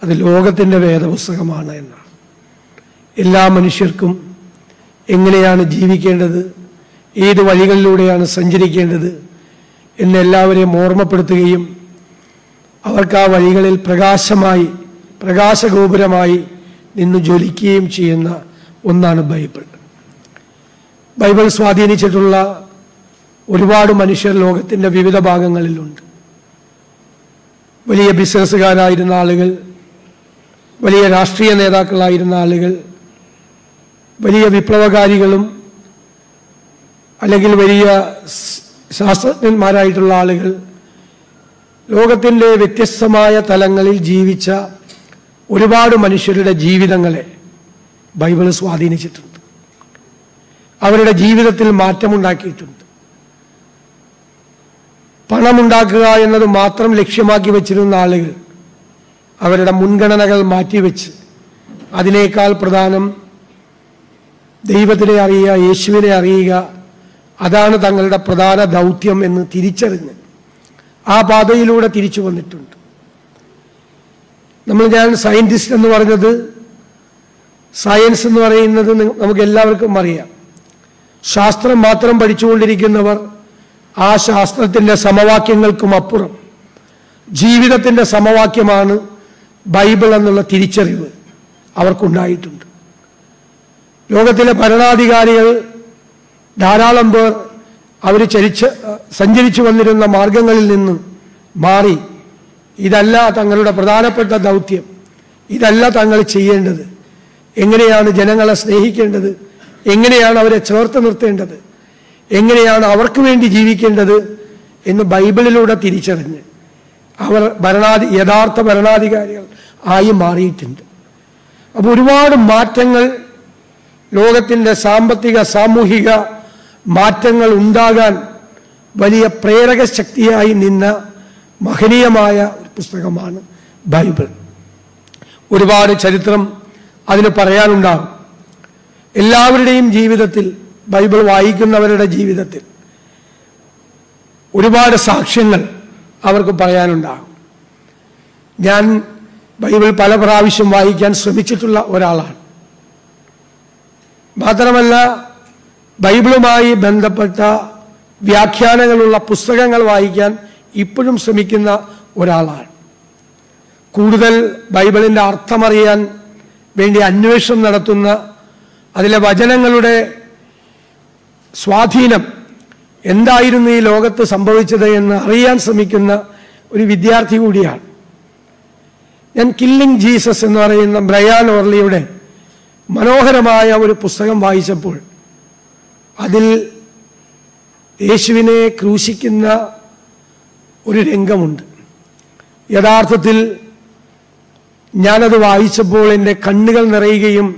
അത് ലോകത്തിൻ്റെ വേദപുസ്തകമാണ് എന്നാണ് എല്ലാ മനുഷ്യർക്കും എങ്ങനെയാണ് ജീവിക്കേണ്ടത് ഏത് വഴികളിലൂടെയാണ് സഞ്ചരിക്കേണ്ടത് എന്ന് എല്ലാവരെയും ഓർമ്മപ്പെടുത്തുകയും അവർക്ക് ആ വഴികളിൽ പ്രകാശമായി പ്രകാശഗോപുരമായി നിന്ന് ജ്വലിക്കുകയും ചെയ്യുന്ന ഒന്നാണ് ബൈബിൾ ബൈബിൾ സ്വാധീനിച്ചിട്ടുള്ള ഒരുപാട് മനുഷ്യർ ലോകത്തിൻ്റെ വിവിധ ഭാഗങ്ങളിലുണ്ട് വലിയ ബിസിനസ്സുകാരായിരുന്ന ആളുകൾ വലിയ രാഷ്ട്രീയ നേതാക്കളായിരുന്ന ആളുകൾ വലിയ വിപ്ലവകാരികളും അല്ലെങ്കിൽ വലിയ സ് ശാസ്ത്രജ്ഞന്മാരായിട്ടുള്ള ആളുകൾ ലോകത്തിൻ്റെ വ്യത്യസ്തമായ തലങ്ങളിൽ ജീവിച്ച ഒരുപാട് മനുഷ്യരുടെ ജീവിതങ്ങളെ ബൈബിൾ സ്വാധീനിച്ചിട്ടുണ്ട് അവരുടെ ജീവിതത്തിൽ മാറ്റമുണ്ടാക്കിയിട്ടുണ്ട് പണമുണ്ടാക്കുക എന്നത് മാത്രം ലക്ഷ്യമാക്കി വച്ചിരുന്ന ആളുകൾ അവരുടെ മുൻഗണനകൾ മാറ്റിവെച്ച് അതിനേക്കാൾ പ്രധാനം ദൈവത്തിനെ അറിയുക യേശുവിനെ അറിയുക അതാണ് തങ്ങളുടെ പ്രധാന ദൗത്യം എന്ന് തിരിച്ചറിഞ്ഞ് ആ പാതയിലൂടെ തിരിച്ചു വന്നിട്ടുണ്ട് നമ്മൾ ഞാൻ സയൻറ്റിസ്റ്റ് എന്ന് പറഞ്ഞത് സയൻസ് എന്ന് പറയുന്നത് നി- നമുക്ക് എല്ലാവർക്കും അറിയാം ശാസ്ത്രം മാത്രം പഠിച്ചുകൊണ്ടിരിക്കുന്നവർ ആ ശാസ്ത്രത്തിൻ്റെ സമവാക്യങ്ങൾക്കും അപ്പുറം ജീവിതത്തിൻ്റെ സമവാക്യമാണ് ബൈബിൾ എന്നുള്ള തിരിച്ചറിവ് അവർക്കുണ്ടായിട്ടുണ്ട് ലോകത്തിലെ ഭരണാധികാരികൾ ധാരാളം പേർ അവർ ചരിച്ച് സഞ്ചരിച്ചു വന്നിരുന്ന മാർഗങ്ങളിൽ നിന്ന് മാറി ഇതല്ല തങ്ങളുടെ പ്രധാനപ്പെട്ട ദൗത്യം ഇതല്ല തങ്ങൾ ചെയ്യേണ്ടത് എങ്ങനെയാണ് ജനങ്ങളെ സ്നേഹിക്കേണ്ടത് എങ്ങനെയാണ് അവരെ ചേർത്ത് നിർത്തേണ്ടത് എങ്ങനെയാണ് അവർക്ക് വേണ്ടി ജീവിക്കേണ്ടത് എന്ന് ബൈബിളിലൂടെ തിരിച്ചറിഞ്ഞ് അവർ ഭരണാധി യഥാർത്ഥ ഭരണാധികാരികൾ ആയി മാറിയിട്ടുണ്ട് അപ്പോൾ ഒരുപാട് മാറ്റങ്ങൾ ലോകത്തിൻ്റെ സാമ്പത്തിക സാമൂഹിക മാറ്റങ്ങൾ ഉണ്ടാകാൻ വലിയ പ്രേരക ശക്തിയായി നിന്ന മഹനീയമായ ഒരു പുസ്തകമാണ് ബൈബിൾ ഒരുപാട് ചരിത്രം അതിന് പറയാനുണ്ടാകും എല്ലാവരുടെയും ജീവിതത്തിൽ ബൈബിൾ വായിക്കുന്നവരുടെ ജീവിതത്തിൽ ഒരുപാട് സാക്ഷ്യങ്ങൾ അവർക്ക് പറയാനുണ്ടാകും ഞാൻ ബൈബിൾ പല പ്രാവശ്യം വായിക്കാൻ ശ്രമിച്ചിട്ടുള്ള ഒരാളാണ് മാത്രമല്ല ബൈബിളുമായി ബന്ധപ്പെട്ട വ്യാഖ്യാനങ്ങളുള്ള പുസ്തകങ്ങൾ വായിക്കാൻ ഇപ്പോഴും ശ്രമിക്കുന്ന ഒരാളാണ് കൂടുതൽ ബൈബിളിൻ്റെ അർത്ഥമറിയാൻ വേണ്ടി അന്വേഷണം നടത്തുന്ന അതിലെ വചനങ്ങളുടെ സ്വാധീനം എന്തായിരുന്നു ഈ ലോകത്ത് സംഭവിച്ചത് എന്ന് അറിയാൻ ശ്രമിക്കുന്ന ഒരു വിദ്യാർത്ഥി കൂടിയാണ് ഞാൻ കില്ലിംഗ് ജീസസ് എന്ന് പറയുന്ന ബ്രയാൻ ഓർലിയുടെ മനോഹരമായ ഒരു പുസ്തകം വായിച്ചപ്പോൾ അതിൽ യേശുവിനെ ക്രൂശിക്കുന്ന ഒരു രംഗമുണ്ട് യഥാർത്ഥത്തിൽ ഞാനത് വായിച്ചപ്പോൾ എൻ്റെ കണ്ണുകൾ നിറയുകയും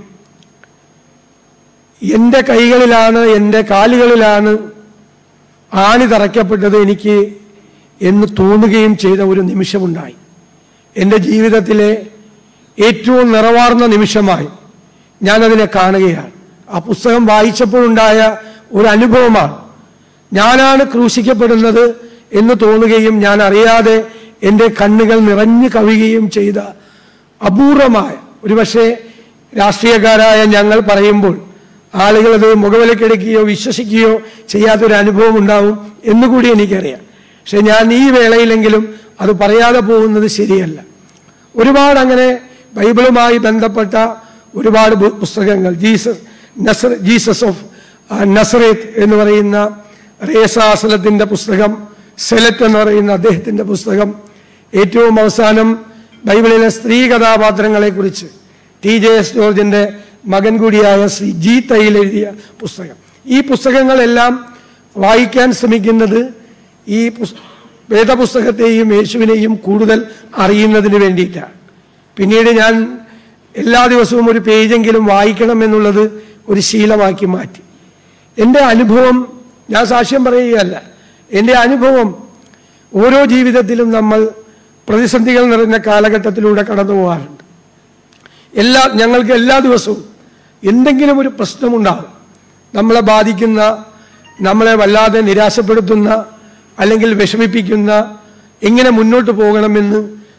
എൻ്റെ കൈകളിലാണ് എൻ്റെ കാലുകളിലാണ് ആണി തറയ്ക്കപ്പെട്ടത് എനിക്ക് എന്ന് തോന്നുകയും ചെയ്ത ഒരു നിമിഷമുണ്ടായി എൻ്റെ ജീവിതത്തിലെ ഏറ്റവും നിറവാർന്ന നിമിഷമായി ഞാനതിനെ കാണുകയാണ് ആ പുസ്തകം വായിച്ചപ്പോഴുണ്ടായ ഒരു അനുഭവമാണ് ഞാനാണ് ക്രൂശിക്കപ്പെടുന്നത് എന്ന് തോന്നുകയും ഞാൻ അറിയാതെ എൻ്റെ കണ്ണുകൾ നിറഞ്ഞു കവിയുകയും ചെയ്ത അപൂർവമായ ഒരുപക്ഷെ രാഷ്ട്രീയക്കാരായ ഞങ്ങൾ പറയുമ്പോൾ ആളുകൾ അത് മുഖവിലക്കെടുക്കുകയോ വിശ്വസിക്കുകയോ ചെയ്യാത്തൊരു അനുഭവം ഉണ്ടാവും എന്നുകൂടി എനിക്കറിയാം പക്ഷെ ഞാൻ ഈ വേളയിലെങ്കിലും അത് പറയാതെ പോകുന്നത് ശരിയല്ല ഒരുപാട് അങ്ങനെ ബൈബിളുമായി ബന്ധപ്പെട്ട ഒരുപാട് ബു- പുസ്തകങ്ങൾ ജീസസ് നസർ ജീസസ് ഓഫ് നസറേത്ത് എന്ന് പറയുന്ന റേസാസലത്തിൻ്റെ പുസ്തകം സെലറ്റ് എന്ന് പറയുന്ന അദ്ദേഹത്തിൻ്റെ പുസ്തകം ഏറ്റവും അവസാനം ബൈബിളിലെ സ്ത്രീ കഥാപാത്രങ്ങളെക്കുറിച്ച് ടി ജെ എസ് ജോർജിൻ്റെ മകൻ കൂടിയായ ശ്രീ ജി തൈൽ എഴുതിയ പുസ്തകം ഈ പുസ്തകങ്ങളെല്ലാം വായിക്കാൻ ശ്രമിക്കുന്നത് ഈ പുസ് വേദപുസ്തകത്തെയും യേശുവിനെയും കൂടുതൽ അറിയുന്നതിന് വേണ്ടിയിട്ടാണ് പിന്നീട് ഞാൻ എല്ലാ ദിവസവും ഒരു പേജെങ്കിലും വായിക്കണം എന്നുള്ളത് ഒരു ശീലമാക്കി മാറ്റി എൻ്റെ അനുഭവം ഞാൻ സാക്ഷ്യം പറയുകയല്ല എൻ്റെ അനുഭവം ഓരോ ജീവിതത്തിലും നമ്മൾ പ്രതിസന്ധികൾ നിറഞ്ഞ കാലഘട്ടത്തിലൂടെ കടന്നു പോകാറുണ്ട് എല്ലാ ഞങ്ങൾക്ക് എല്ലാ ദിവസവും എന്തെങ്കിലും ഒരു പ്രശ്നമുണ്ടാകും നമ്മളെ ബാധിക്കുന്ന നമ്മളെ വല്ലാതെ നിരാശപ്പെടുത്തുന്ന അല്ലെങ്കിൽ വിഷമിപ്പിക്കുന്ന എങ്ങനെ മുന്നോട്ട് പോകണമെന്ന്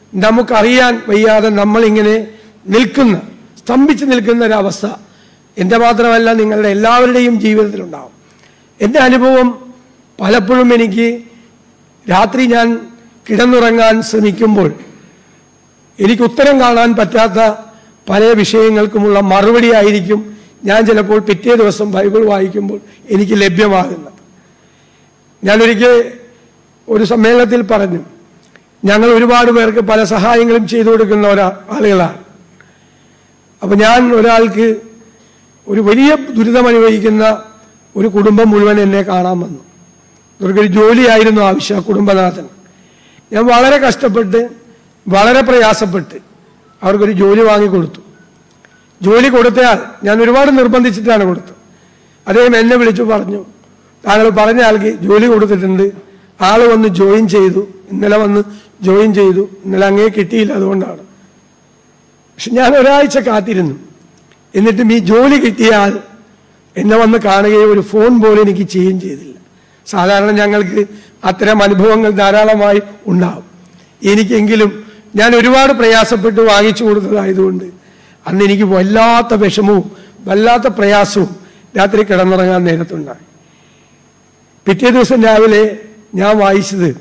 നമുക്കറിയാൻ വയ്യാതെ നമ്മളിങ്ങനെ നിൽക്കുന്ന സ്തംഭിച്ച് നിൽക്കുന്ന ഒരവസ്ഥ എൻ്റെ മാത്രമല്ല നിങ്ങളുടെ എല്ലാവരുടെയും ജീവിതത്തിലുണ്ടാവും എൻ്റെ അനുഭവം പലപ്പോഴും എനിക്ക് രാത്രി ഞാൻ കിടന്നുറങ്ങാൻ ശ്രമിക്കുമ്പോൾ എനിക്ക് ഉത്തരം കാണാൻ പറ്റാത്ത പല വിഷയങ്ങൾക്കുമുള്ള മറുപടി ആയിരിക്കും ഞാൻ ചിലപ്പോൾ പിറ്റേ ദിവസം ബൈബിൾ വായിക്കുമ്പോൾ എനിക്ക് ലഭ്യമാകുന്നത് ഞാനൊരിക്കൽ ഒരു സമ്മേളനത്തിൽ പറഞ്ഞു ഞങ്ങൾ ഒരുപാട് പേർക്ക് പല സഹായങ്ങളും ചെയ്തു കൊടുക്കുന്ന ഒരാ ആളുകളാണ് അപ്പൊ ഞാൻ ഒരാൾക്ക് ഒരു വലിയ ദുരിതം അനുഭവിക്കുന്ന ഒരു കുടുംബം മുഴുവൻ എന്നെ കാണാൻ വന്നു ഇവർക്കൊരു ജോലിയായിരുന്നു ആവശ്യം ആ കുടുംബനാഥൻ ഞാൻ വളരെ കഷ്ടപ്പെട്ട് വളരെ പ്രയാസപ്പെട്ട് അവർക്കൊരു ജോലി വാങ്ങിക്കൊടുത്തു ജോലി കൊടുത്തയാൾ ഞാൻ ഒരുപാട് നിർബന്ധിച്ചിട്ടാണ് കൊടുത്തത് അദ്ദേഹം എന്നെ വിളിച്ചു പറഞ്ഞു താങ്കൾ പറഞ്ഞ ആൾക്ക് ജോലി കൊടുത്തിട്ടുണ്ട് ആള് വന്ന് ജോയിൻ ചെയ്തു ഇന്നലെ വന്ന് ജോയിൻ ചെയ്തു ഇന്നലെ അങ്ങേ കിട്ടിയില്ല അതുകൊണ്ടാണ് പക്ഷെ ഞാൻ ഒരാഴ്ച കാത്തിരുന്നു എന്നിട്ടും ഈ ജോലി കിട്ടിയ ആൾ എന്നെ വന്ന് കാണുകയോ ഒരു ഫോൺ പോലും എനിക്ക് ചെയ്യുകയും ചെയ്തില്ല സാധാരണ ഞങ്ങൾക്ക് അത്തരം അനുഭവങ്ങൾ ധാരാളമായി ഉണ്ടാവും എനിക്കെങ്കിലും ഞാൻ ഒരുപാട് പ്രയാസപ്പെട്ട് വാങ്ങിച്ചു കൊടുത്തതായതുകൊണ്ട് അന്ന് എനിക്ക് വല്ലാത്ത വിഷമവും വല്ലാത്ത പ്രയാസവും രാത്രി കിടന്നുറങ്ങാൻ നേരത്തുണ്ടായി പിറ്റേ ദിവസം രാവിലെ ഞാൻ വായിച്ചത്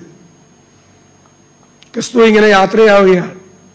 ക്രിസ്തു ഇങ്ങനെ യാത്രയാവുകയാണ്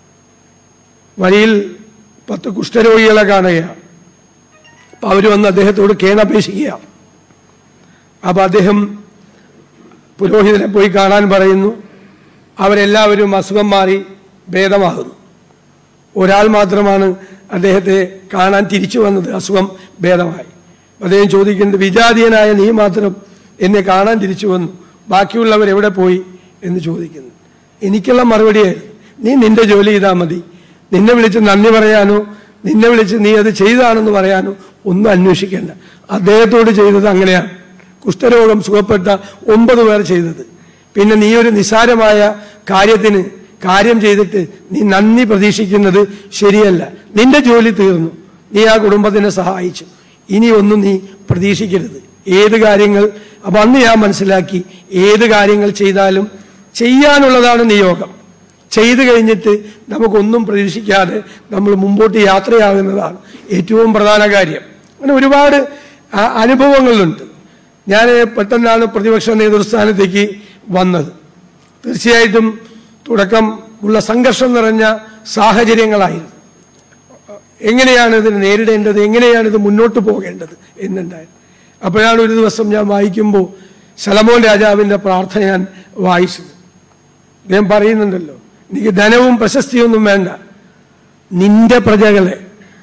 വഴിയിൽ പത്ത് കുഷ്ഠരോഗികളെ കാണുകയാണ് അപ്പൊ അവർ വന്ന് അദ്ദേഹത്തോട് കേണപേക്ഷിക്കുക അപ്പൊ അദ്ദേഹം പുരോഹിതനെ പോയി കാണാൻ പറയുന്നു അവരെല്ലാവരും അസുഖം മാറി ഭേദമാകുന്നു ഒരാൾ മാത്രമാണ് അദ്ദേഹത്തെ കാണാൻ തിരിച്ചു വന്നത് അസുഖം ഭേദമായി അദ്ദേഹം ചോദിക്കുന്നത് വിജാതീയനായ നീ മാത്രം എന്നെ കാണാൻ തിരിച്ചു വന്നു ബാക്കിയുള്ളവർ എവിടെ പോയി എന്ന് ചോദിക്കുന്നു എനിക്കുള്ള മറുപടിയായിരുന്നു നീ നിന്റെ ജോലി ചെയ്താൽ മതി നിന്നെ വിളിച്ച് നന്ദി പറയാനോ നിന്നെ വിളിച്ച് നീ അത് ചെയ്താണെന്ന് പറയാനോ ഒന്നും അന്വേഷിക്കേണ്ട അദ്ദേഹത്തോട് ചെയ്തത് അങ്ങനെയാണ് കുഷ്ഠരോഗം സുഖപ്പെട്ട ഒമ്പത് പേർ ചെയ്തത് പിന്നെ നീ ഒരു നിസാരമായ കാര്യത്തിന് കാര്യം ചെയ്തിട്ട് നീ നന്ദി പ്രതീക്ഷിക്കുന്നത് ശരിയല്ല നിന്റെ ജോലി തീർന്നു നീ ആ കുടുംബത്തിനെ സഹായിച്ചു ഇനി ഒന്നും നീ പ്രതീക്ഷിക്കരുത് ഏത് കാര്യങ്ങൾ അപ്പൊ അന്ന് ഞാൻ മനസ്സിലാക്കി ഏത് കാര്യങ്ങൾ ചെയ്താലും ചെയ്യാനുള്ളതാണ് നിയോഗം ചെയ്തു കഴിഞ്ഞിട്ട് നമുക്കൊന്നും പ്രതീക്ഷിക്കാതെ നമ്മൾ മുമ്പോട്ട് യാത്രയാകുന്നതാണ് ഏറ്റവും പ്രധാന കാര്യം അങ്ങനെ ഒരുപാട് ആ, അനുഭവങ്ങളുണ്ട് ഞാൻ പെട്ടെന്നാണ് പ്രതിപക്ഷ നേതൃസ്ഥാനത്തേക്ക് വന്നത് തീർച്ചയായിട്ടും തുടക്കം ഉള്ള സംഘർഷം നിറഞ്ഞ സാഹചര്യങ്ങളായിരുന്നു എങ്ങനെയാണ് ഇതിനെ നേരിടേണ്ടത് എങ്ങനെയാണ് ഇത് മുന്നോട്ട് പോകേണ്ടത് എന്നുണ്ടായിരുന്നു അപ്പോഴാണ് ഒരു ദിവസം ഞാൻ വായിക്കുമ്പോൾ ശലമോൻ രാജാവിൻ്റെ പ്രാർത്ഥന ഞാൻ വായിച്ചത് അദ്ദേഹം പറയുന്നുണ്ടല്ലോ എനിക്ക് ധനവും പ്രശസ്തിയൊന്നും വേണ്ട നിന്റെ പ്രജകളെ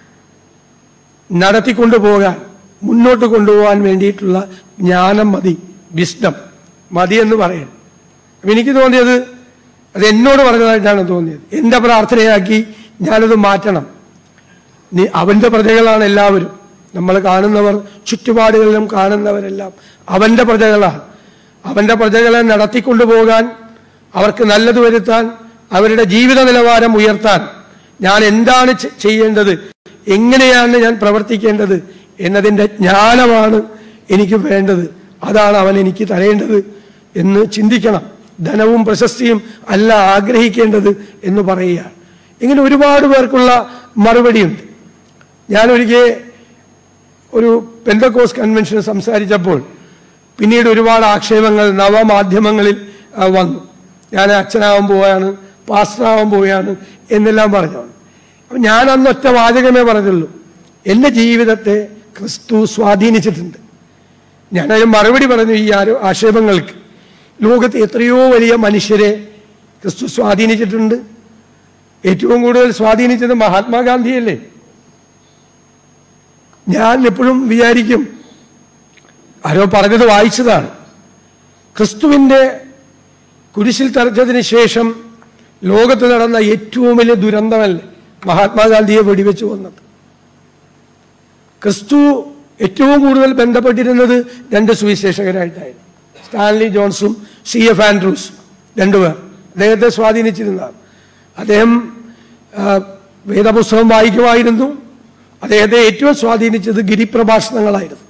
നടത്തിക്കൊണ്ടുപോകാൻ മുന്നോട്ട് കൊണ്ടുപോകാൻ വേണ്ടിയിട്ടുള്ള ജ്ഞാനം മതി വിസ്ഡം മതി എന്ന് പറയുന്നു അപ്പൊ എനിക്ക് തോന്നിയത് അത് എന്നോട് പറഞ്ഞതായിട്ടാണ് തോന്നിയത് എൻ്റെ പ്രാർത്ഥനയാക്കി ഞാനത് മാറ്റണം നീ അവൻ്റെ പ്രജകളാണ് എല്ലാവരും നമ്മൾ കാണുന്നവർ ചുറ്റുപാടുകളിലും കാണുന്നവരെല്ലാം അവൻ്റെ പ്രജകളാണ് അവൻ്റെ പ്രജകളെ നടത്തിക്കൊണ്ടുപോകാൻ അവർക്ക് നല്ലത് വരുത്താൻ അവരുടെ ജീവിത നിലവാരം ഉയർത്താൻ ഞാൻ എന്താണ് ചെ- ചെയ്യേണ്ടത് എങ്ങനെയാണ് ഞാൻ പ്രവർത്തിക്കേണ്ടത് എന്നതിൻ്റെ ജ്ഞാനമാണ് എനിക്ക് വേണ്ടത് അതാണ് അവൻ എനിക്ക് തരേണ്ടത് എന്ന് ചിന്തിക്കണം ധനവും പ്രശസ്തിയും അല്ല ആഗ്രഹിക്കേണ്ടത് എന്ന് പറയുകയാണ് ഇങ്ങനെ ഒരുപാട് പേർക്കുള്ള മറുപടിയുണ്ട് ഞാനൊരിക്കൽ ഒരു പെന്തക്കോസ് കൺവെൻഷന് സംസാരിച്ചപ്പോൾ പിന്നീട് ഒരുപാട് ആക്ഷേപങ്ങൾ നവമാധ്യമങ്ങളിൽ ആ, വന്നു ഞാൻ അച്ഛനാവാൻ പോവുകയാണ് പാസ്റ്ററാവാൻ പോവുകയാണ് എന്നെല്ലാം പറഞ്ഞു അപ്പം ഞാൻ അന്ന് ഒറ്റ വാചകമേ പറഞ്ഞുള്ളൂ എൻ്റെ ജീവിതത്തെ ക്രിസ്തു സ്വാധീനിച്ചിട്ടുണ്ട് ഞാനതിന് മറുപടി പറഞ്ഞു ഈ ആരോ ആക്ഷേപങ്ങൾക്ക് ലോകത്ത് എത്രയോ വലിയ മനുഷ്യരെ ക്രിസ്തു സ്വാധീനിച്ചിട്ടുണ്ട് ഏറ്റവും കൂടുതൽ സ്വാധീനിച്ചത് മഹാത്മാഗാന്ധിയല്ലേ ഞാൻ എപ്പോഴും വിചാരിക്കും ആരോ പറഞ്ഞത് വായിച്ചതാണ് ക്രിസ്തുവിൻ്റെ കുരിശിൽ തറച്ചതിന് ശേഷം ലോകത്ത് നടന്ന ഏറ്റവും വലിയ ദുരന്തമല്ലേ മഹാത്മാഗാന്ധിയെ വെടിവെച്ച് കൊന്നത് ക്രിസ്തു ഏറ്റവും കൂടുതൽ ബന്ധപ്പെട്ടിരുന്നത് രണ്ട് സുവിശേഷകരായിട്ടായിരുന്നു സ്റ്റാൻലി ജോൺസും സി എഫ് ആൻഡ്രൂസും രണ്ടുപേർ അദ്ദേഹത്തെ സ്വാധീനിച്ചിരുന്നതാണ് അദ്ദേഹം ആ, വേദപുസ്തകം വായിക്കുമായിരുന്നു അദ്ദേഹത്തെ ഏറ്റവും സ്വാധീനിച്ചത് ഗിരിപ്രഭാഷണങ്ങളായിരുന്നു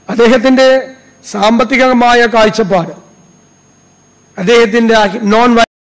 അദ്ദേഹത്തിൻ്റെ സാമ്പത്തികമായ കാഴ്ചപ്പാട് അദ്ദേഹത്തിൻ്റെ നോൺ